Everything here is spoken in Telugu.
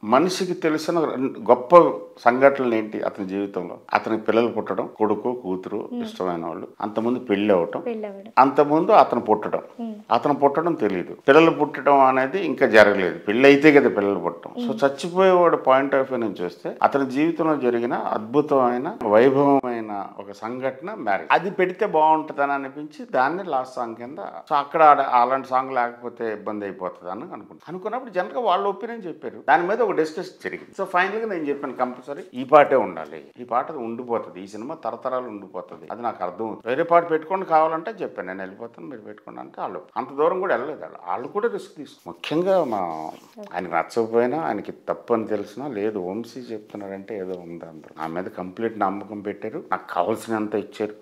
మనిషికి తెలిసిన రెండు గొప్ప సంఘటనలు ఏంటి అతని జీవితంలో అతనికి పిల్లలు పుట్టడం కొడుకు కూతురు ఇష్టమైన వాళ్ళు అంతకుముందు పెళ్లి అవటం పెళ్ళవడం అంతకుముందు అతను పుట్టడం అతను పుట్టడం తెలియదు పిల్లలు పుట్టడం అనేది ఇంకా జరగలేదు పెళ్ళి అయితే కదా పిల్లలు పుట్టడం సో చచ్చిపోయేవాడు పాయింట్ ఆఫ్ వ్యూ నుంచి చూస్తే అతని జీవితంలో జరిగిన అద్భుతమైన వైభవమైన ఒక సంఘటన మ్యారేజ్ అది పెడితే బాగుంటుందని అనిపించి దాన్ని లాస్ట్ సాంగ్ కింద సో అక్కడ ఆడ- అలాంటి సాంగ్ లేకపోతే ఇబ్బంది అయిపోతుంది అని అనుకున్నాను అనుకున్నప్పుడు జనరల్గా వాళ్ళ ఒపీనియన్ చెప్పారు దాని మీద ఒక డిస్కషన్ జరిగింది సో ఫైనల్ గా నేను చెప్పాను కంపల్సరీ ఈ పాటే ఉండాలి ఈ పాట ఉండిపోతుంది ఈ సినిమా తరతరాలు ఉండిపోతుంది అది నాకు అర్థం అవుతుంది వేరే పాట పెట్టుకోండి కావాలంటే చెప్పాను నేను వెళ్ళిపోతాను మీరు పెట్టుకోండి అంటే వాళ్ళు అంత దూరం కూడా వెళ్ళలేదు వాళ్ళు వాళ్ళు కూడా రిస్క్ తీసుకు ముఖ్యంగా మా ఆయనకి నచ్చకపోయినా ఆయనకి తప్పు అని తెలిసినా లేదు వంశీ చెప్తున్నారంటే ఏదో ఉంది అందరూ నా మీద కంప్లీట్ నమ్మకం పెట్టారు నాకు కావాల్సినంత ఇచ్చారు